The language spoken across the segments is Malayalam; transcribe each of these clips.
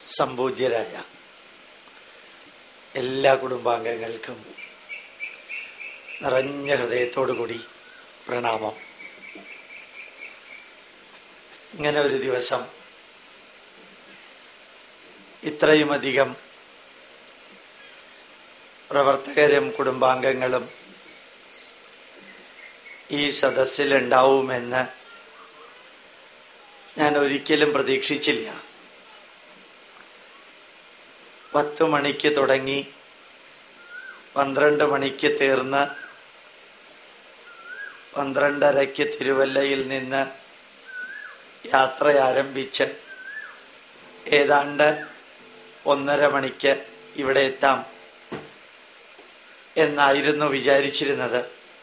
സംപൂജ്യരായ എല്ലാ കുടുംബാംഗങ്ങൾക്കും നിറഞ്ഞ ഹൃദയത്തോടുകൂടി പ്രണാമം ഇങ്ങനെ ഒരു ദിവസം ഇത്രയുമധികം പ്രവർത്തകരും കുടുംബാംഗങ്ങളും ഈ സദസ്സിലുണ്ടാവുമെന്ന് ഞാൻ ഒരിക്കലും പ്രതീക്ഷിച്ചില്ല പത്ത് മണിക്ക് തുടങ്ങി പന്ത്രണ്ട് മണിക്ക് തീർന്ന് പന്ത്രണ്ടരയ്ക്ക് തിരുവല്ലയിൽ നിന്ന് യാത്ര ആരംഭിച്ച് ഏതാണ്ട് ഒന്നര മണിക്ക് ഇവിടെ എത്താം എന്നായിരുന്നു വിചാരിച്ചിരുന്നത്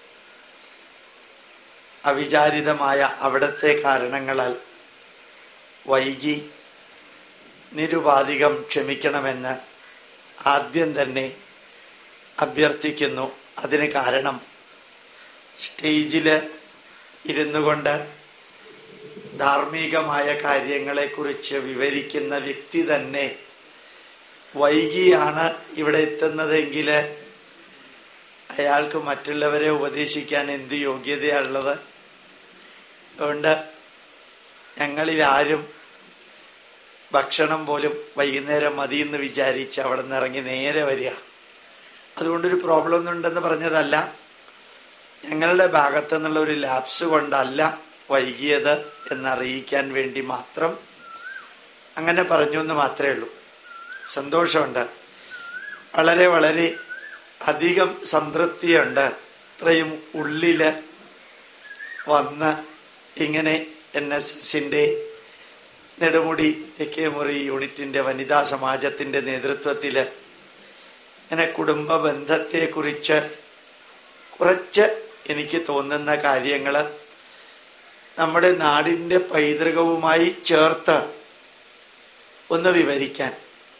അവിചാരിതമായ അവിടത്തെ കാരണങ്ങളാൽ വൈകി നിരുപാധികം ക്ഷമിക്കണമെന്ന് ആദ്യം തന്നെ അഭ്യർത്ഥിക്കുന്നു അതിന് കാരണം സ്റ്റേജിൽ ഇരുന്നു കൊണ്ട് ധാർമ്മികമായ കാര്യങ്ങളെക്കുറിച്ച് വിവരിക്കുന്ന വ്യക്തി തന്നെ വൈകിയാണ് ഇവിടെ എത്തുന്നതെങ്കിൽ അയാൾക്ക് മറ്റുള്ളവരെ ഉപദേശിക്കാൻ എന്ത് യോഗ്യതയുള്ളത് അതുകൊണ്ട് ഞങ്ങളിൽ ആരും ഭക്ഷണം പോലും വൈകുന്നേരം മതി എന്ന് വിചാരിച്ച് അവിടെ നിന്ന് ഇറങ്ങി നേരെ വരിക അതുകൊണ്ടൊരു പ്രോബ്ലം ഒന്നും ഉണ്ടെന്ന് പറഞ്ഞതല്ല ഞങ്ങളുടെ ഭാഗത്തു നിന്നുള്ള ഒരു ലാപ്സ് കൊണ്ടല്ല വൈകിയത് എന്നറിയിക്കാൻ വേണ്ടി മാത്രം അങ്ങനെ പറഞ്ഞു എന്ന് മാത്രമേ ഉള്ളൂ സന്തോഷമുണ്ട് വളരെ വളരെ അധികം സംതൃപ്തിയുണ്ട് ഇത്രയും ഉള്ളില് വന്ന് ഇങ്ങനെ എൻ എസ് എസിന്റെ നെടുമുടി തെക്കേമുറി യൂണിറ്റിന്റെ വനിതാ സമാജത്തിന്റെ നേതൃത്വത്തില് ഇങ്ങനെ കുടുംബ ബന്ധത്തെക്കുറിച്ച് കുറച്ച് എനിക്ക് തോന്നുന്ന കാര്യങ്ങള് നമ്മുടെ നാടിന്റെ പൈതൃകവുമായി ചേർത്ത് ഒന്ന് വിവരിക്കാൻ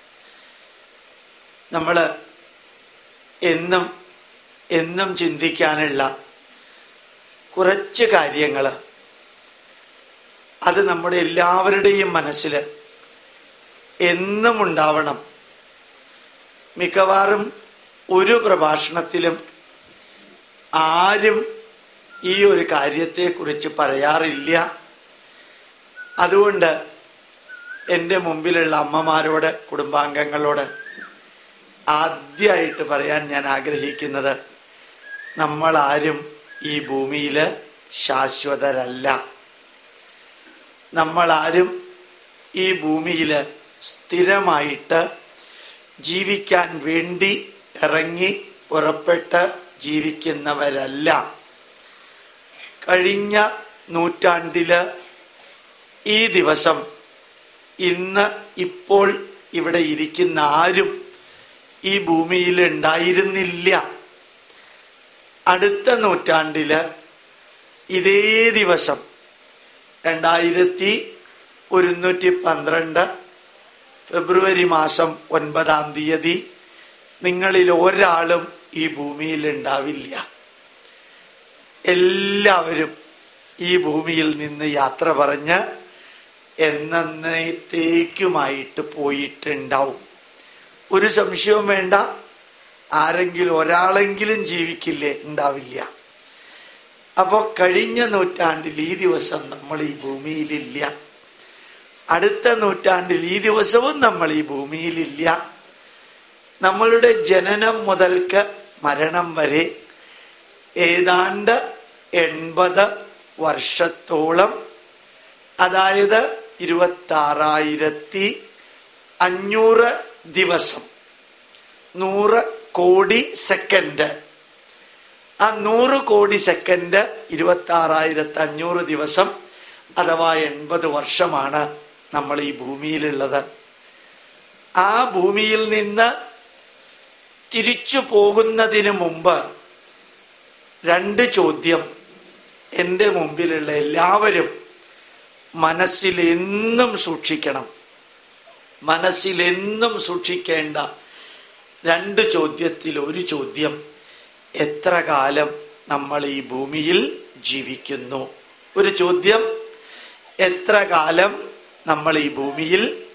നമ്മള് എന്നും എന്നും ചിന്തിക്കാനുള്ള കുറച്ച് കാര്യങ്ങൾ അത് നമ്മുടെ എല്ലാവരുടെയും മനസ്സിൽ എന്നും ഉണ്ടാവണം മിക്കവാറും ഒരു പ്രഭാഷണത്തിലും ആരും ഈ ഒരു കാര്യത്തെക്കുറിച്ച് പറയാറില്ല അതുകൊണ്ട് എൻ്റെ മുമ്പിലുള്ള അമ്മമാരോട് കുടുംബാംഗങ്ങളോട് ആദ്യമായിട്ട് പറയാൻ ഞാൻ ആഗ്രഹിക്കുന്നത് നമ്മളാരും ഈ ഭൂമിയിൽ ശാശ്വതരല്ല നമ്മളാരും ഈ ഭൂമിയിൽ സ്ഥിരമായിട്ട് ജീവിക്കാൻ വേണ്ടി ഇറങ്ങി പുറപ്പെട്ട് ജീവിക്കുന്നവരല്ല കഴിഞ്ഞ നൂറ്റാണ്ടില് ഈ ദിവസം ഇന്ന് ഇപ്പോൾ ഇവിടെ ഇരിക്കുന്ന ആരും ഈ ഭൂമിയിൽ ഉണ്ടായിരുന്നില്ല അടുത്ത നൂറ്റാണ്ടില് ഇതേ ദിവസം രണ്ടായിരത്തി ഒരുന്നൂറ്റി പന്ത്രണ്ട് ഫെബ്രുവരി മാസം ഒൻപതാം തീയതി നിങ്ങളിൽ ഒരാളും ഈ ഭൂമിയിൽ ഉണ്ടാവില്ല എല്ലാവരും ഈ ഭൂമിയിൽ നിന്ന് യാത്ര പറഞ്ഞ് എന്നേക്കുമായിട്ട് പോയിട്ടുണ്ടാവും ഒരു സംശയവും വേണ്ട ആരെങ്കിലും ഒരാളെങ്കിലും ജീവിക്കില്ലേ ഉണ്ടാവില്ല അപ്പോ കഴിഞ്ഞ നൂറ്റാണ്ടിൽ ഈ ദിവസം നമ്മൾ ഈ ഭൂമിയിലില്ല അടുത്ത നൂറ്റാണ്ടിൽ ഈ ദിവസവും നമ്മൾ ഈ ഭൂമിയിലില്ല നമ്മളുടെ ജനനം മുതൽക്ക് മരണം വരെ ഏതാണ്ട് എൺപത് വർഷത്തോളം അതായത് ഇരുപത്തി ആറായിരത്തി അഞ്ഞൂറ് ദിവസം നൂറ് കോടി സെക്കൻഡ് ആ നൂറ് കോടി സെക്കൻഡ് ഇരുപത്തി ആറായിരത്തി അഞ്ഞൂറ് ദിവസം അഥവാ എൺപത് വർഷമാണ് നമ്മൾ ഈ ഭൂമിയിലുള്ളത് ആ ഭൂമിയിൽ നിന്ന് തിരിച്ചു പോകുന്നതിന് മുമ്പ് രണ്ട് ചോദ്യം എൻ്റെ മുമ്പിലുള്ള എല്ലാവരും മനസ്സിൽ എന്നും സൂക്ഷിക്കണം മനസ്സിൽ എന്നും സൂക്ഷിക്കേണ്ട രണ്ട് ചോദ്യത്തിൽ ഒരു ചോദ്യം എത്ര കാലം നമ്മൾ ഈ ഭൂമിയിൽ ജീവിക്കുന്നു ഒരു ചോദ്യം എത്ര കാലം നമ്മൾ ഈ ഭൂമിയിൽ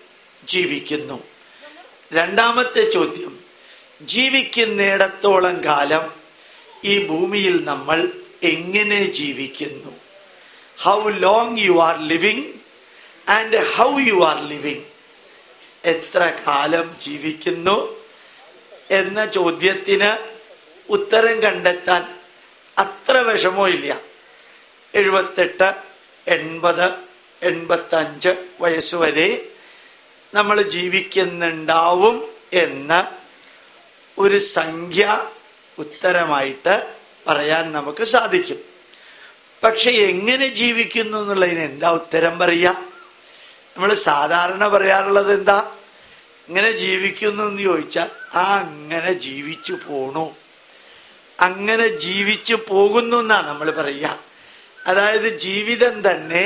ജീവിക്കുന്നു രണ്ടാമത്തെ ചോദ്യം ജീവിക്കുന്നിടത്തോളം കാലം ഈ ഭൂമിയിൽ നമ്മൾ എങ്ങനെ ജീവിക്കുന്നു how long you are living and how you are living എത്ര കാലം ജീവിക്കുന്നു എന്ന ചോദ്യത്തിന് ഉത്തരം കണ്ടെത്താൻ അത്ര വിഷമോ ഇല്ല എഴുപത്തെട്ട് എൺപത് എൺപത്തഞ്ച് വയസ്സുവരെ നമ്മൾ ജീവിക്കുന്നുണ്ടാവും എന്ന് ഒരു സംഖ്യ ഉത്തരമായിട്ട് പറയാൻ നമുക്ക് സാധിക്കും പക്ഷെ എങ്ങനെ ജീവിക്കുന്നു എന്നുള്ളതിന് എന്താ ഉത്തരം പറയുക നമ്മൾ സാധാരണ പറയാറുള്ളത് എന്താ ഇങ്ങനെ ജീവിക്കുന്നു എന്ന് ചോദിച്ചാൽ ആ അങ്ങനെ ജീവിച്ചു പോണു അങ്ങനെ ജീവിച്ചു പോകുന്നു എന്നാ നമ്മൾ പറയുക അതായത് ജീവിതം തന്നെ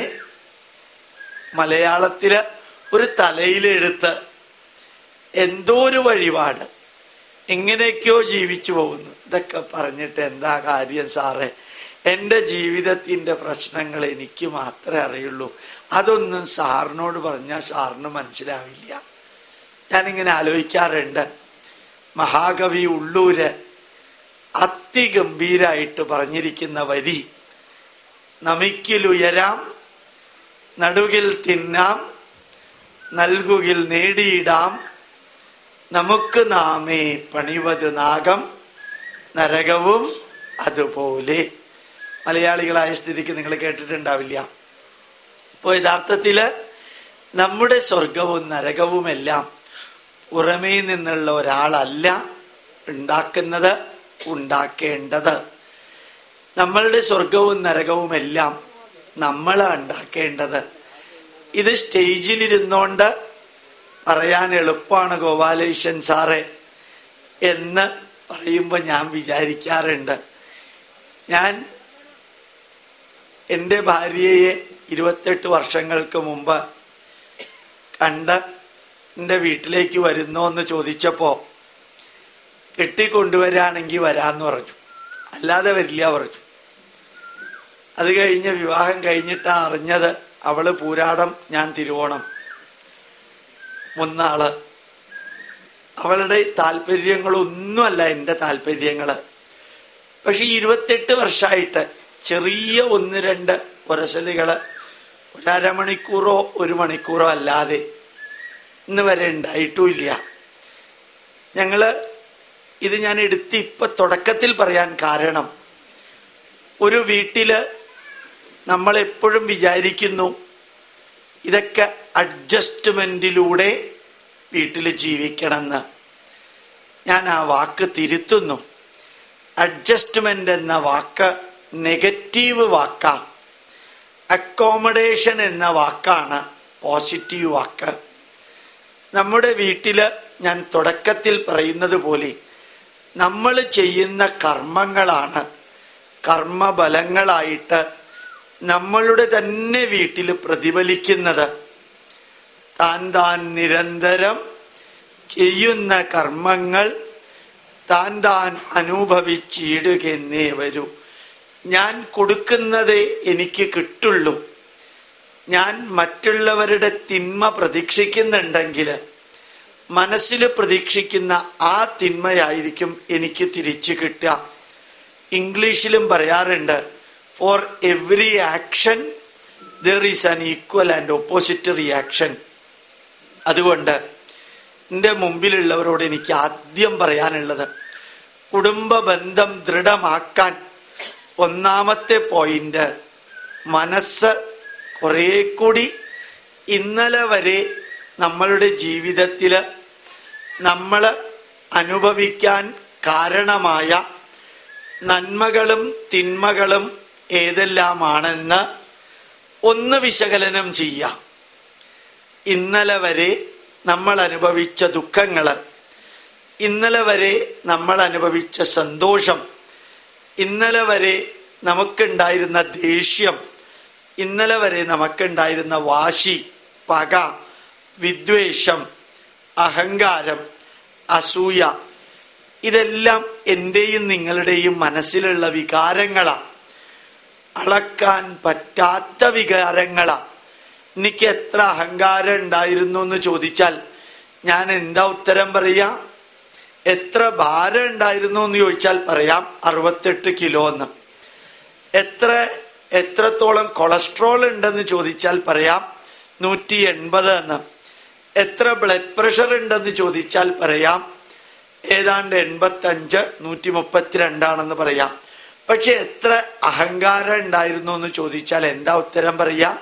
മലയാളത്തില് ഒരു തലയിലെടുത്ത് എന്തോ ഒരു വഴിപാട് എങ്ങനെയൊക്കെയോ ജീവിച്ചു പോകുന്നു ഇതൊക്കെ പറഞ്ഞിട്ട് എന്താ കാര്യം സാറേ എൻ്റെ ജീവിതത്തിൻ്റെ പ്രശ്നങ്ങൾ എനിക്ക് മാത്രമേ അറിയുള്ളൂ അതൊന്നും സാറിനോട് പറഞ്ഞാൽ സാറിന് മനസ്സിലാവില്ല ഞാനിങ്ങനെ ആലോചിക്കാറുണ്ട് മഹാകവി ഉള്ളൂര് അതിഗംഭീരായിട്ട് പറഞ്ഞിരിക്കുന്ന വരി നമിക്കിലുയരാം നടുകിൽ തിന്നാം നൽകുകിൽ നേടിയിടാം നമുക്ക് നാമേ പണിവത് നാഗം നരകവും അതുപോലെ മലയാളികളായ സ്ഥിതിക്ക് നിങ്ങൾ കേട്ടിട്ടുണ്ടാവില്ല ഇപ്പോൾ യഥാർത്ഥത്തില് നമ്മുടെ സ്വർഗവും നരകവുമെല്ലാം പുറമേ നിന്നുള്ള ഒരാളല്ല ഉണ്ടാക്കുന്നത് ഉണ്ടാക്കേണ്ടത് നമ്മളുടെ സ്വർഗവും നരകവും എല്ലാം നമ്മളാണ് ഉണ്ടാക്കേണ്ടത് ഇത് സ്റ്റേജിലിരുന്നോണ്ട് പറയാൻ എളുപ്പമാണ് ഗോപാലകൃഷ്ണൻ സാറേ എന്ന് പറയുമ്പോൾ ഞാൻ വിചാരിക്കാറുണ്ട് ഞാൻ എൻ്റെ ഭാര്യയെ ഇരുപത്തെട്ട് വർഷങ്ങൾക്ക് മുമ്പ് കണ്ട് എൻ്റെ വീട്ടിലേക്ക് വരുന്നോ എന്ന് ചോദിച്ചപ്പോൾ കെട്ടിക്കൊണ്ടുവരാണെങ്കിൽ വരാന്ന് പറഞ്ഞു അല്ലാതെ വരില്ല പറഞ്ഞു അത് കഴിഞ്ഞ് വിവാഹം കഴിഞ്ഞിട്ടാ അറിഞ്ഞത് അവള് പൂരാടം ഞാൻ തിരുവോണം മൂന്നാള് അവളുടെ താല്പര്യങ്ങളൊന്നുമല്ല എൻ്റെ താല്പര്യങ്ങള് പക്ഷെ ഇരുപത്തെട്ട് വർഷമായിട്ട് ചെറിയ ഒന്ന് രണ്ട് ഉരസലുകള് ഒരമണിക്കൂറോ ഒരു മണിക്കൂറോ അല്ലാതെ ഇന്ന് വരെ ഉണ്ടായിട്ടുമില്ല ഞങ്ങള് ഇത് ഞാൻ എടുത്ത് ഇപ്പൊ തുടക്കത്തിൽ പറയാൻ കാരണം ഒരു വീട്ടില് നമ്മൾ എപ്പോഴും വിചാരിക്കുന്നു ഇതൊക്കെ അഡ്ജസ്റ്റ്മെന്റിലൂടെ വീട്ടിൽ ജീവിക്കണമെന്ന് ഞാൻ ആ വാക്ക് തിരുത്തുന്നു അഡ്ജസ്റ്റ്മെന്റ് എന്ന വാക്ക് നെഗറ്റീവ് വാക്കാണ് അക്കോമഡേഷൻ എന്ന വാക്കാണ് പോസിറ്റീവ് വാക്ക് നമ്മുടെ വീട്ടില് ഞാൻ തുടക്കത്തിൽ പറയുന്നത് പോലെ നമ്മൾ ചെയ്യുന്ന കർമ്മങ്ങളാണ് കർമ്മബലങ്ങളായിട്ട് നമ്മളുടെ തന്നെ വീട്ടിൽ പ്രതിഫലിക്കുന്നത് താൻ താൻ നിരന്തരം ചെയ്യുന്ന കർമ്മങ്ങൾ താൻ താൻ അനുഭവിച്ചിടുകെന്നേ വരൂ ഞാൻ കൊടുക്കുന്നതേ എനിക്ക് കിട്ടുള്ളൂ ഞാൻ മറ്റുള്ളവരുടെ തിന്മ പ്രതീക്ഷിക്കുന്നുണ്ടെങ്കിൽ മനസ്സിൽ പ്രതീക്ഷിക്കുന്ന ആ തിന്മയായിരിക്കും എനിക്ക് തിരിച്ചു കിട്ടുക ഇംഗ്ലീഷിലും പറയാറുണ്ട് for every action there is an equal and opposite reaction അതുകൊണ്ട് എൻ്റെ മുമ്പിലുള്ളവരോട് എനിക്ക് ആദ്യം പറയാനുള്ളത് കുടുംബ ബന്ധം ദൃഢമാക്കാൻ ഒന്നാമത്തെ പോയിന്റ് മനസ്സ് കുറെ കൂടി ഇന്നലെ വരെ നമ്മളുടെ ജീവിതത്തിൽ നമ്മൾ അനുഭവിക്കാൻ കാരണമായ നന്മകളും തിന്മകളും ഏതെല്ലാമാണെന്ന് ഒന്ന് വിശകലനം ചെയ്യാം ഇന്നലെ വരെ നമ്മൾ അനുഭവിച്ച ദുഃഖങ്ങള് ഇന്നലെ വരെ നമ്മൾ അനുഭവിച്ച സന്തോഷം ഇന്നലെ വരെ നമുക്കുണ്ടായിരുന്ന ദേഷ്യം ഇന്നലെ വരെ നമുക്കുണ്ടായിരുന്ന വാശി പക വിദ്വേഷം അഹങ്കാരം അസൂയ ഇതെല്ലാം എൻ്റെയും നിങ്ങളുടെയും മനസ്സിലുള്ള വികാരങ്ങളാണ് അളക്കാൻ പറ്റാത്ത വികാരങ്ങളാ എനിക്ക് എത്ര അഹങ്കാരം ഉണ്ടായിരുന്നു എന്ന് ചോദിച്ചാൽ ഞാൻ എന്താ ഉത്തരം പറയാ എത്ര ഭാരം ഉണ്ടായിരുന്നു എന്ന് ചോദിച്ചാൽ പറയാം അറുപത്തെട്ട് കിലോ എന്ന് എത്ര എത്രത്തോളം കൊളസ്ട്രോൾ ഉണ്ടെന്ന് ചോദിച്ചാൽ പറയാം നൂറ്റി എൺപത് എന്ന് എത്ര ബ്ലഡ് പ്രഷർ ഉണ്ടെന്ന് ചോദിച്ചാൽ പറയാം ഏതാണ്ട് എൺപത്തഞ്ച് നൂറ്റി മുപ്പത്തിരണ്ടാണെന്ന് പറയാം പക്ഷെ എത്ര അഹങ്കാരം ഉണ്ടായിരുന്നു എന്ന് ചോദിച്ചാൽ എന്താ ഉത്തരം പറയാ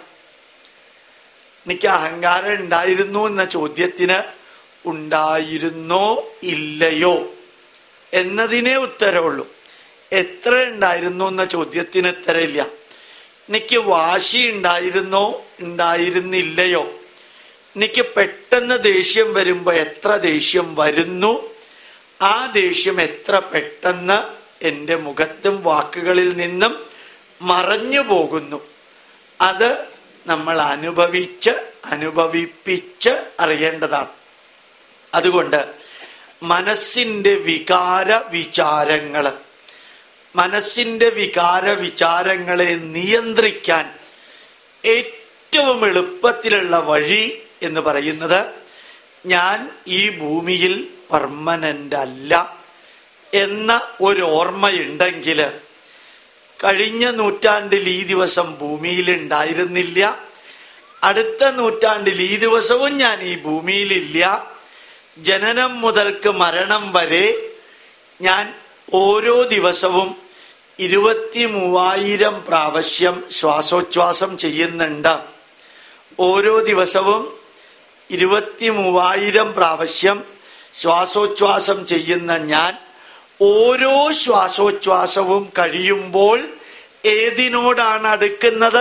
എനിക്ക് അഹങ്കാരം ഉണ്ടായിരുന്നു എന്ന ചോദ്യത്തിന് ഉണ്ടായിരുന്നോ ഇല്ലയോ എന്നതിനേ ഉത്തരവുള്ളൂ എത്ര ഉണ്ടായിരുന്നു എന്ന ചോദ്യത്തിന് ഉത്തരമില്ല എനിക്ക് വാശി ഉണ്ടായിരുന്നോ ഉണ്ടായിരുന്നില്ലയോ എനിക്ക് പെട്ടെന്ന് ദേഷ്യം വരുമ്പോ എത്ര ദേഷ്യം വരുന്നു ആ ദേഷ്യം എത്ര പെട്ടെന്ന് എൻ്റെ മുഖത്തും വാക്കുകളിൽ നിന്നും മറഞ്ഞു പോകുന്നു അത് നമ്മൾ അനുഭവിച്ച് അനുഭവിപ്പിച്ച് അറിയേണ്ടതാണ് അതുകൊണ്ട് മനസ്സിന്റെ വികാര വിചാരങ്ങള് മനസ്സിന്റെ വികാര വിചാരങ്ങളെ നിയന്ത്രിക്കാൻ ഏറ്റവും എളുപ്പത്തിലുള്ള വഴി എന്ന് പറയുന്നത് ഞാൻ ഈ ഭൂമിയിൽ പെർമനന്റ് അല്ല എന്ന ഒരു ഓർമ്മയുണ്ടെങ്കിൽ കഴിഞ്ഞ നൂറ്റാണ്ടിൽ ഈ ദിവസം ഭൂമിയിൽ ഉണ്ടായിരുന്നില്ല അടുത്ത നൂറ്റാണ്ടിൽ ഈ ദിവസവും ഞാൻ ഈ ഭൂമിയിലില്ല ജനനം മുതൽക്ക് മരണം വരെ ഞാൻ ഓരോ ദിവസവും ഇരുപത്തി മൂവായിരം പ്രാവശ്യം ശ്വാസോച്ഛ്വാസം ചെയ്യുന്നുണ്ട് ഓരോ ദിവസവും ഇരുപത്തി മൂവായിരം പ്രാവശ്യം ശ്വാസോച്ഛ്വാസം ചെയ്യുന്ന ഞാൻ ഓരോ ശ്വാസോച്ഛ്വാസവും കഴിയുമ്പോൾ ഏതിനോടാണ് അടുക്കുന്നത്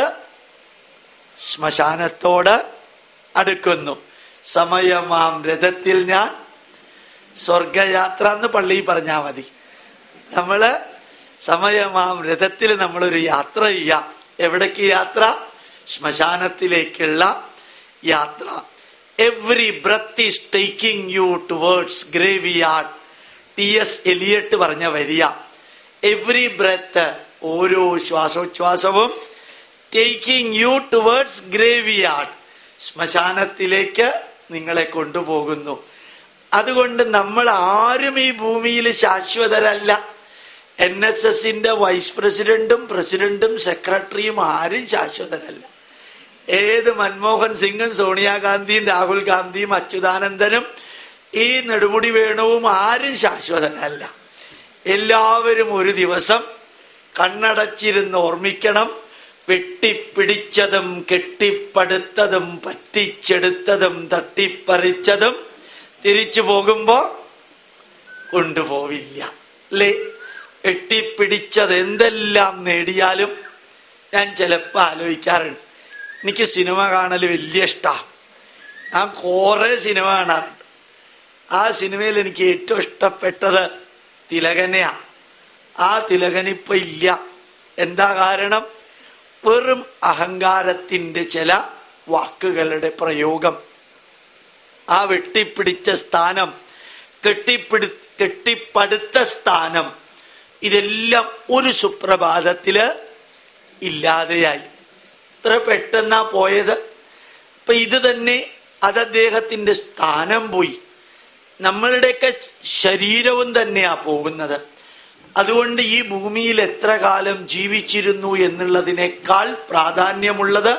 ശ്മശാനത്തോട് അടുക്കുന്നു സമയമാം രഥത്തിൽ ഞാൻ സ്വർഗയാത്ര എന്ന് പള്ളിയിൽ പറഞ്ഞാൽ മതി നമ്മള് സമയമാം രഥത്തിൽ നമ്മളൊരു യാത്ര ചെയ്യാം എവിടേക്ക് യാത്ര ശ്മശാനത്തിലേക്കുള്ള യാത്ര every breath is taking you towards graveyard T S Eliot പറഞ്ഞ വരിക എവ്രി ബ്രത്ത് ഓരോ ശ്വാസോച്ഛ്വാസവും taking you towards graveyard ശ്മശാനത്തിലേക്ക് നിങ്ങളെ കൊണ്ടുപോകുന്നു അതുകൊണ്ട് നമ്മൾ ആരും ഈ ഭൂമിയിൽ ശാശ്വതരല്ല എൻ എസ് എസിന്റെ വൈസ് പ്രസിഡന്റും പ്രസിഡന്റും സെക്രട്ടറിയും ആരും ശാശ്വതരല്ല ഏത് മൻമോഹൻ സിംഗും സോണിയാഗാന്ധിയും രാഹുൽ ഗാന്ധിയും അച്യുതാനന്ദനും ഈ നെടുമുടി വേണുവും ആരും ശാശ്വതരല്ല എല്ലാവരും ഒരു ദിവസം കണ്ണടച്ചിരുന്ന് ഓർമ്മിക്കണം വെട്ടിപ്പിടിച്ചതും കെട്ടിപ്പടുത്തതും പറ്റിച്ചെടുത്തതും തട്ടിപ്പറിച്ചതും തിരിച്ചു പോകുമ്പോ കൊണ്ടുപോവില്ല അല്ലേ വെട്ടിപ്പിടിച്ചത് എന്തെല്ലാം നേടിയാലും ഞാൻ ചിലപ്പോൾ ആലോചിക്കാറുണ്ട് എനിക്ക് സിനിമ കാണൽ വലിയ ഇഷ്ടമാണ് ഞാൻ കുറെ സിനിമ കാണാറുണ്ട് ആ സിനിമയിൽ എനിക്ക് ഏറ്റവും ഇഷ്ടപ്പെട്ടത് തിലകനെയാ ആ തിലകനിപ്പോ ഇല്ല എന്താ കാരണം വെറും അഹങ്കാരത്തിന്റെ ചില വാക്കുകളുടെ പ്രയോഗം ആ വെട്ടിപ്പിടിച്ച സ്ഥാനം കെട്ടിപ്പിടി കെട്ടിപ്പടുത്ത സ്ഥാനം ഇതെല്ലാം ഒരു സുപ്രഭാതത്തില് ഇല്ലാതെയായി ഇത്ര പെട്ടെന്നാ പോയത് അപ്പൊ ഇത് തന്നെ അത് അദ്ദേഹത്തിന്റെ സ്ഥാനം പോയി നമ്മളുടെയൊക്കെ ശരീരവും തന്നെയാ പോകുന്നത് അതുകൊണ്ട് ഈ ഭൂമിയിൽ എത്ര കാലം ജീവിച്ചിരുന്നു എന്നുള്ളതിനേക്കാൾ പ്രാധാന്യമുള്ളത്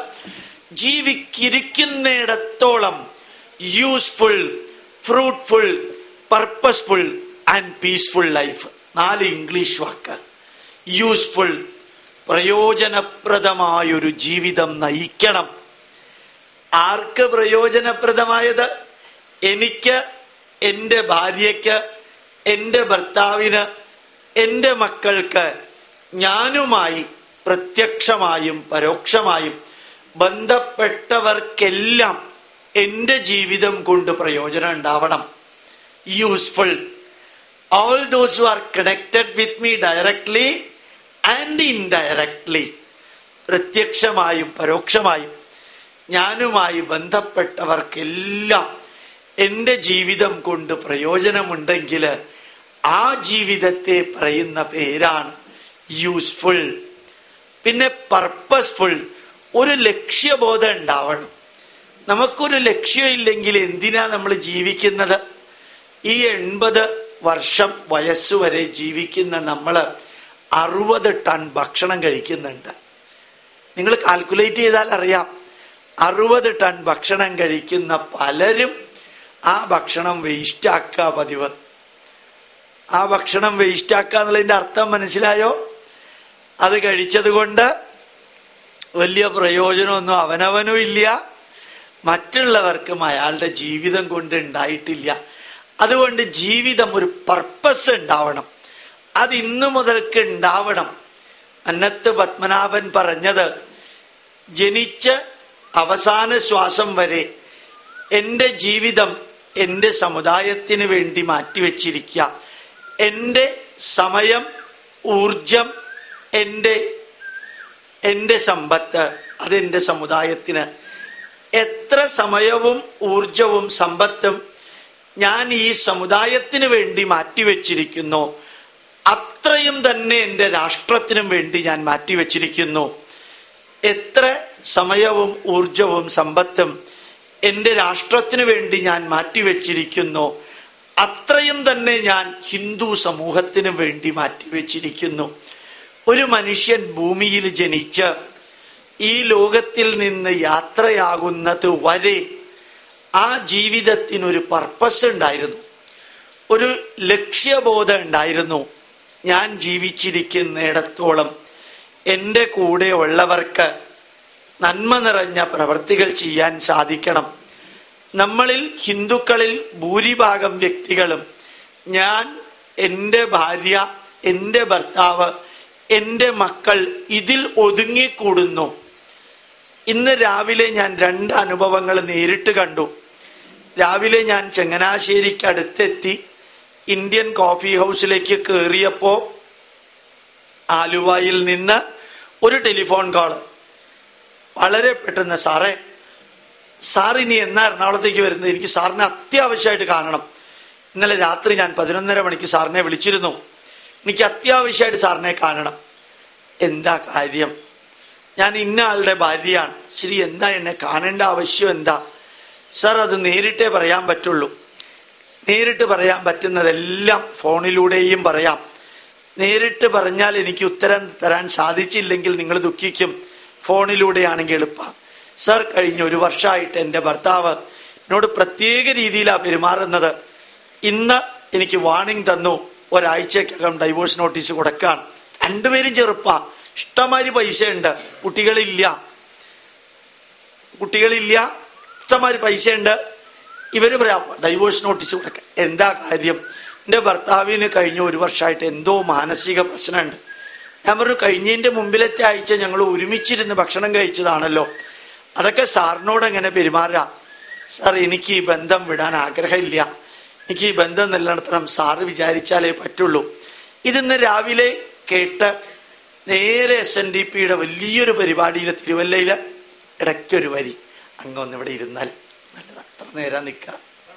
ജീവിക്കിരിക്കുന്നിടത്തോളം useful fruitful purposeful and peaceful life നാല് ഇംഗ്ലീഷ് വാക്ക് യൂസ്ഫുൾ പ്രയോജനപ്രദമായൊരു ജീവിതം നയിക്കണം ആർക്ക് പ്രയോജനപ്രദമായത് എനിക്ക് എൻ്റെ ഭാര്യയ്ക്ക് എൻ്റെ ഭർത്താവിന് എൻ്റെ മക്കൾക്ക് ഞാനുമായി പ്രത്യക്ഷമായും പരോക്ഷമായും ബന്ധപ്പെട്ടവർക്കെല്ലാം എൻ്റെ ജീവിതം കൊണ്ട് പ്രയോജനം ഉണ്ടാവണം useful all those who are connected with me directly and indirectly പ്രത്യക്ഷമായും പരോക്ഷമായും ഞാനുമായി ബന്ധപ്പെട്ടവർക്കെല്ലാം എൻ്റെ ജീവിതം കൊണ്ട് പ്രയോജനമുണ്ടെങ്കിൽ ആ ജീവിതത്തെ പറയുന്ന പേരാണ് യൂസ്ഫുൾ പിന്നെ പർപ്പസ്ഫുൾ ഒരു ലക്ഷ്യബോധം ഉണ്ടാവണം നമുക്കൊരു ലക്ഷ്യമില്ലെങ്കിൽ എന്തിനാ നമ്മൾ ജീവിക്കുന്നത് ഈ എൺപത് വർഷം വയസ്സുവരെ ജീവിക്കുന്ന നമ്മൾ അറുപത് ടൺ ഭക്ഷണം കഴിക്കുന്നുണ്ട് നിങ്ങൾ കാൽക്കുലേറ്റ് ചെയ്താൽ അറിയാം അറുപത് ടൺ ഭക്ഷണം കഴിക്കുന്ന പലരും ആ ഭക്ഷണം വേസ്റ്റ് ആക്കുക പതിവ് ആ ഭക്ഷണം വേസ്റ്റ് ആക്കുക എന്നുള്ളതിന്റെ അർത്ഥം മനസ്സിലായോ അത് കഴിച്ചത് കൊണ്ട് വലിയ പ്രയോജനമൊന്നും അവനവനും ഇല്ല മറ്റുള്ളവർക്കും അയാളുടെ ജീവിതം കൊണ്ട് ഉണ്ടായിട്ടില്ല അതുകൊണ്ട് ജീവിതം ഒരു പർപ്പസ് ഉണ്ടാവണം അത് ഇന്നു മുതൽക്ക് ഉണ്ടാവണം അന്നത്ത് പത്മനാഭൻ പറഞ്ഞത് ജനിച്ച് അവസാന ശ്വാസം വരെ എൻ്റെ ജീവിതം എൻ്റെ സമുദായത്തിന് വേണ്ടി മാറ്റിവെച്ചിരിക്കുക എൻ്റെ സമയം ഊർജം എൻ്റെ എൻ്റെ സമ്പത്ത് അതെൻ്റെ സമുദായത്തിന് എത്ര സമയവും ഊർജവും സമ്പത്തും ഞാൻ ഈ സമുദായത്തിന് വേണ്ടി മാറ്റിവെച്ചിരിക്കുന്നു അത്രയും തന്നെ എൻ്റെ രാഷ്ട്രത്തിനും വേണ്ടി ഞാൻ മാറ്റിവെച്ചിരിക്കുന്നു എത്ര സമയവും ഊർജവും സമ്പത്തും എൻ്റെ രാഷ്ട്രത്തിനു വേണ്ടി ഞാൻ മാറ്റിവെച്ചിരിക്കുന്നു അത്രയും തന്നെ ഞാൻ ഹിന്ദു സമൂഹത്തിനു വേണ്ടി മാറ്റിവെച്ചിരിക്കുന്നു ഒരു മനുഷ്യൻ ഭൂമിയിൽ ജനിച്ച് ഈ ലോകത്തിൽ നിന്ന് യാത്രയാകുന്നത് വരെ ആ ജീവിതത്തിനൊരു പർപ്പസ് ഉണ്ടായിരുന്നു ഒരു ലക്ഷ്യബോധം ഉണ്ടായിരുന്നു ഞാൻ ജീവിച്ചിരിക്കുന്നിടത്തോളം എൻ്റെ കൂടെ ഉള്ളവർക്ക് നന്മ നിറഞ്ഞ പ്രവൃത്തികൾ ചെയ്യാൻ സാധിക്കണം നമ്മളിൽ ഹിന്ദുക്കളിൽ ഭൂരിഭാഗം വ്യക്തികളും ഞാൻ എൻ്റെ ഭാര്യ എൻ്റെ ഭർത്താവ് എൻ്റെ മക്കൾ ഇതിൽ ഒതുങ്ങിക്കൂടുന്നു ഇന്ന് രാവിലെ ഞാൻ രണ്ട് അനുഭവങ്ങൾ നേരിട്ട് കണ്ടു രാവിലെ ഞാൻ ചങ്ങനാശ്ശേരിക്ക് അടുത്തെത്തി ഇന്ത്യൻ കോഫി ഹൗസിലേക്ക് കയറിയപ്പോ ആലുവയിൽ നിന്ന് ഒരു ടെലിഫോൺ കോള് വളരെ പെട്ടെന്ന് സാറേ സാർ ഇനി എന്നാ എറണാകുളത്തേക്ക് വരുന്നത് എനിക്ക് സാറിനെ അത്യാവശ്യമായിട്ട് കാണണം ഇന്നലെ രാത്രി ഞാൻ പതിനൊന്നര മണിക്ക് സാറിനെ വിളിച്ചിരുന്നു എനിക്ക് അത്യാവശ്യമായിട്ട് സാറിനെ കാണണം എന്താ കാര്യം ഞാൻ ഇന്ന ആളുടെ ഭാര്യയാണ് ശരി എന്താ എന്നെ കാണേണ്ട ആവശ്യം എന്താ സാർ അത് നേരിട്ടേ പറയാൻ പറ്റുള്ളൂ നേരിട്ട് പറയാൻ പറ്റുന്നതെല്ലാം ഫോണിലൂടെയും പറയാം നേരിട്ട് പറഞ്ഞാൽ എനിക്ക് ഉത്തരം തരാൻ സാധിച്ചില്ലെങ്കിൽ നിങ്ങൾ ദുഃഖിക്കും ഫോണിലൂടെയാണെങ്കിൽ എളുപ്പം സർ കഴിഞ്ഞ ഒരു വർഷമായിട്ട് എൻ്റെ ഭർത്താവ് എന്നോട് പ്രത്യേക രീതിയിലാണ് പെരുമാറുന്നത് ഇന്ന് എനിക്ക് വാണിംഗ് തന്നു ഒരാഴ്ചക്കകം ഡൈവോഴ്സ് നോട്ടീസ് കൊടുക്കാൻ രണ്ടുപേരും ചെറുപ്പ ഇഷ്ടമാതിരി പൈസ ഉണ്ട് കുട്ടികളില്ല കുട്ടികളില്ല ഇഷ്ടമാതിരി പൈസ ഉണ്ട് ഇവര് പറയാം ഡൈവോഴ്സ് നോട്ടീസ് കൊടുക്കാൻ എന്താ കാര്യം എൻ്റെ ഭർത്താവിന് കഴിഞ്ഞ ഒരു വർഷമായിട്ട് എന്തോ മാനസിക പ്രശ്നമുണ്ട് ഞാൻ പറഞ്ഞു കഴിഞ്ഞതിന്റെ മുമ്പിലത്തെ ആഴ്ച ഞങ്ങൾ ഒരുമിച്ചിരുന്ന് ഭക്ഷണം കഴിച്ചതാണല്ലോ അതൊക്കെ സാറിനോട് എങ്ങനെ പെരുമാറുക സാർ എനിക്ക് ഈ ബന്ധം വിടാൻ ആഗ്രഹമില്ല എനിക്ക് ഈ ബന്ധം നിലനിർത്തണം സാറ് വിചാരിച്ചാലേ പറ്റുള്ളൂ ഇതിന്ന് രാവിലെ കേട്ട് നേരെ എസ് എൻ ഡി പിയുടെ വലിയൊരു പരിപാടിയിൽ തിരുവല്ലയില് ഇടയ്ക്കൊരു വരി അങ്ങ് ഒന്ന് ഇവിടെ ഇരുന്നാൽ നല്ലത് അത്ര നേരം നിൽക്കുക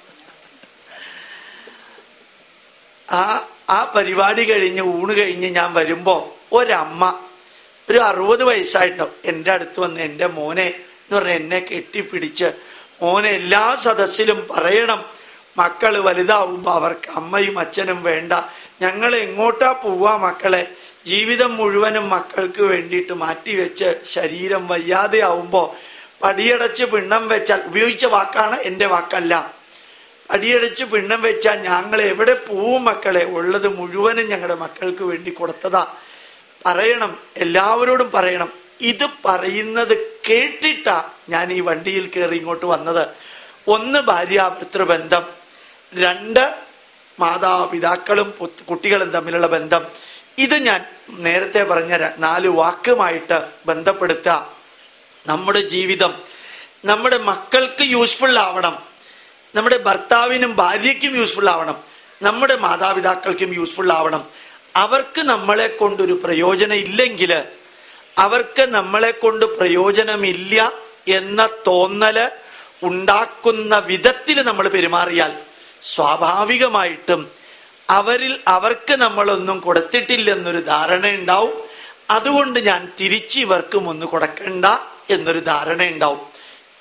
ആ ആ പരിപാടി കഴിഞ്ഞ് ഊണ് കഴിഞ്ഞ് ഞാൻ വരുമ്പോ ഒരമ്മ ഒരു അറുപത് വയസ്സായിട്ടുണ്ടാവും എൻ്റെ അടുത്ത് വന്ന് എൻ്റെ മോനെ എന്ന് പറഞ്ഞ എന്നെ കെട്ടിപ്പിടിച്ച് മോനെ എല്ലാ സദസ്സിലും പറയണം മക്കള് വലുതാവുമ്പോ അവർക്ക് അമ്മയും അച്ഛനും വേണ്ട ഞങ്ങൾ എങ്ങോട്ടാ പോവാ മക്കളെ ജീവിതം മുഴുവനും മക്കൾക്ക് വേണ്ടിയിട്ട് മാറ്റിവെച്ച് ശരീരം വയ്യാതെ ആവുമ്പോ പടിയടച്ച് പിണ്ണം വെച്ചാൽ ഉപയോഗിച്ച വാക്കാണ് എൻ്റെ വാക്കല്ല അടിയടിച്ച് പിണ്ണം വെച്ചാൽ ഞങ്ങൾ എവിടെ പോവും മക്കളെ ഉള്ളത് മുഴുവനും ഞങ്ങളുടെ മക്കൾക്ക് വേണ്ടി കൊടുത്തതാ പറയണം എല്ലാവരോടും പറയണം ഇത് പറയുന്നത് കേട്ടിട്ടാ ഞാൻ ഈ വണ്ടിയിൽ കയറി ഇങ്ങോട്ട് വന്നത് ഒന്ന് ഭാര്യാഭർത്തൃ ബന്ധം രണ്ട് മാതാപിതാക്കളും പുത്ത് കുട്ടികളും തമ്മിലുള്ള ബന്ധം ഇത് ഞാൻ നേരത്തെ പറഞ്ഞ ര- നാല് വാക്കുമായിട്ട് ബന്ധപ്പെടുത്തുക നമ്മുടെ ജീവിതം നമ്മുടെ മക്കൾക്ക് യൂസ്ഫുൾ ആവണം നമ്മുടെ ഭർത്താവിനും ഭാര്യയ്ക്കും യൂസ്ഫുൾ ആവണം നമ്മുടെ മാതാപിതാക്കൾക്കും യൂസ്ഫുൾ ആവണം അവർക്ക് നമ്മളെ കൊണ്ടൊരു പ്രയോജനം ഇല്ലെങ്കിൽ അവർക്ക് നമ്മളെ കൊണ്ട് പ്രയോജനമില്ല എന്ന തോന്നല് ഉണ്ടാക്കുന്ന വിധത്തിൽ നമ്മൾ പെരുമാറിയാൽ സ്വാഭാവികമായിട്ടും അവരിൽ അവർക്ക് നമ്മളൊന്നും കൊടുത്തിട്ടില്ലെന്നൊരു ധാരണ ഉണ്ടാവും അതുകൊണ്ട് ഞാൻ തിരിച്ച് ഇവർക്കും ഒന്ന് കൊടുക്കണ്ട എന്നൊരു ധാരണ ഉണ്ടാവും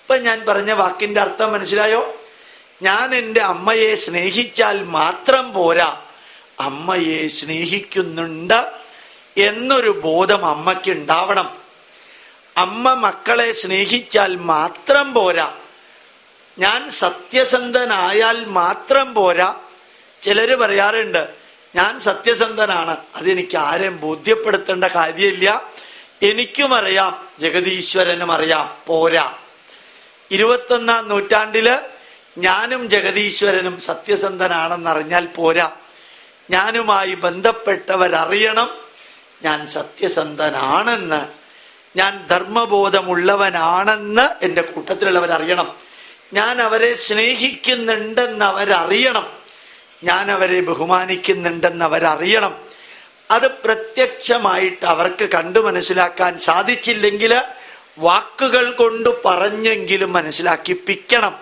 ഇപ്പൊ ഞാൻ പറഞ്ഞ വാക്കിന്റെ അർത്ഥം മനസ്സിലായോ ഞാൻ എൻ്റെ അമ്മയെ സ്നേഹിച്ചാൽ മാത്രം പോരാ അമ്മയെ സ്നേഹിക്കുന്നുണ്ട് എന്നൊരു ബോധം അമ്മയ്ക്ക് ഉണ്ടാവണം അമ്മ മക്കളെ സ്നേഹിച്ചാൽ മാത്രം പോരാ ഞാൻ സത്യസന്ധനായാൽ മാത്രം പോരാ ചിലര് പറയാറുണ്ട് ഞാൻ സത്യസന്ധനാണ് അതെനിക്ക് ആരെയും ബോധ്യപ്പെടുത്തേണ്ട കാര്യമില്ല എനിക്കും അറിയാം ജഗതീശ്വരനും അറിയാം പോരാ ഇരുപത്തൊന്നാം നൂറ്റാണ്ടില് ഞാനും ജഗതീശ്വരനും സത്യസന്ധനാണെന്നറിഞ്ഞാൽ പോരാ ഞാനുമായി ബന്ധപ്പെട്ടവരറിയണം ഞാൻ സത്യസന്ധനാണെന്ന് ഞാൻ ധർമ്മബോധമുള്ളവനാണെന്ന് എൻ്റെ കൂട്ടത്തിലുള്ളവരറിയണം ഞാൻ അവരെ സ്നേഹിക്കുന്നുണ്ടെന്ന് അവരറിയണം ഞാൻ അവരെ ബഹുമാനിക്കുന്നുണ്ടെന്ന് അവരറിയണം അത് പ്രത്യക്ഷമായിട്ട് അവർക്ക് കണ്ടു മനസ്സിലാക്കാൻ സാധിച്ചില്ലെങ്കിൽ വാക്കുകൾ കൊണ്ട് പറഞ്ഞെങ്കിലും മനസ്സിലാക്കിപ്പിക്കണം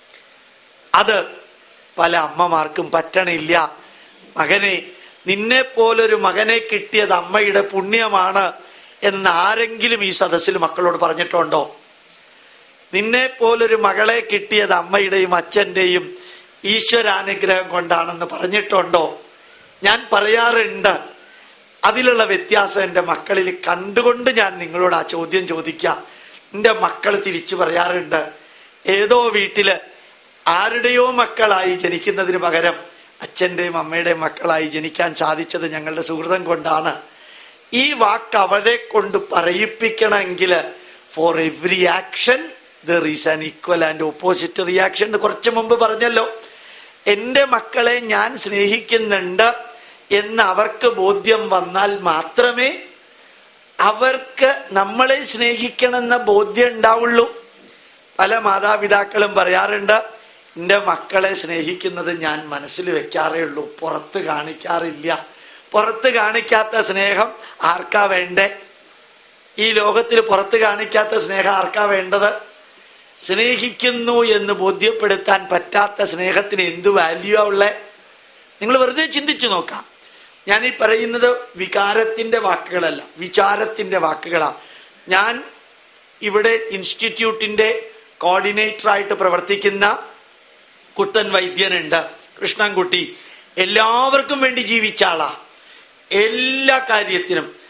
അത് പല അമ്മമാർക്കും പറ്റണില്ല മകനെ നിന്നെ പോലൊരു മകനെ കിട്ടിയത് അമ്മയുടെ പുണ്യമാണ് എന്ന് ആരെങ്കിലും ഈ സദസ്സിൽ മക്കളോട് പറഞ്ഞിട്ടുണ്ടോ നിന്നെ പോലൊരു മകളെ കിട്ടിയത് അമ്മയുടെയും അച്ഛന്റെയും ഈശ്വരാനുഗ്രഹം കൊണ്ടാണെന്ന് പറഞ്ഞിട്ടുണ്ടോ ഞാൻ പറയാറുണ്ട് അതിലുള്ള വ്യത്യാസം എൻ്റെ മക്കളിൽ കണ്ടുകൊണ്ട് ഞാൻ നിങ്ങളോട് ആ ചോദ്യം ചോദിക്കാം എൻ്റെ മക്കൾ തിരിച്ചു പറയാറുണ്ട് ഏതോ വീട്ടില് ആരുടെയോ മക്കളായി ജനിക്കുന്നതിന് പകരം അച്ഛൻ്റെയും അമ്മയുടെയും മക്കളായി ജനിക്കാൻ സാധിച്ചത് ഞങ്ങളുടെ സുഹൃതം കൊണ്ടാണ് ഈ വാക്ക് അവരെ കൊണ്ട് പറയിപ്പിക്കണമെങ്കിൽ for every action there is an equal and opposite reaction എന്ന് കുറച്ച് മുമ്പ് പറഞ്ഞല്ലോ എൻ്റെ മക്കളെ ഞാൻ സ്നേഹിക്കുന്നുണ്ട് എന്ന് അവർക്ക് ബോധ്യം വന്നാൽ മാത്രമേ അവർക്ക് നമ്മളെ സ്നേഹിക്കണമെന്ന ബോധ്യം ഉണ്ടാവുള്ളൂ പല മാതാപിതാക്കളും പറയാറുണ്ട് എൻ്റെ മക്കളെ സ്നേഹിക്കുന്നത് ഞാൻ മനസ്സിൽ വെക്കാറേ ഉള്ളൂ പുറത്ത് കാണിക്കാറില്ല പുറത്ത് കാണിക്കാത്ത സ്നേഹം ആർക്കാ വേണ്ടേ ഈ ലോകത്തിൽ പുറത്ത് കാണിക്കാത്ത സ്നേഹം ആർക്കാ വേണ്ടത് സ്നേഹിക്കുന്നു എന്ന് ബോധ്യപ്പെടുത്താൻ പറ്റാത്ത സ്നേഹത്തിന് എന്ത് വാല്യൂ ഉള്ളേ നിങ്ങൾ വെറുതെ ചിന്തിച്ചു നോക്കാം ഞാൻ ഈ പറയുന്നത് വികാരത്തിന്റെ വാക്കുകളല്ല വിചാരത്തിന്റെ വാക്കുകളാണ് ഞാൻ ഇവിടെ ഇൻസ്റ്റിറ്റ്യൂട്ടിന്റെ കോർഡിനേറ്ററായിട്ട് പ്രവർത്തിക്കുന്ന കുട്ടൻ വൈദ്യനുണ്ട് കൃഷ്ണൻകുട്ടി എല്ലാവർക്കും വേണ്ടി ജീവിച്ച ആളാ എല്ലാ കാര്യത്തിനും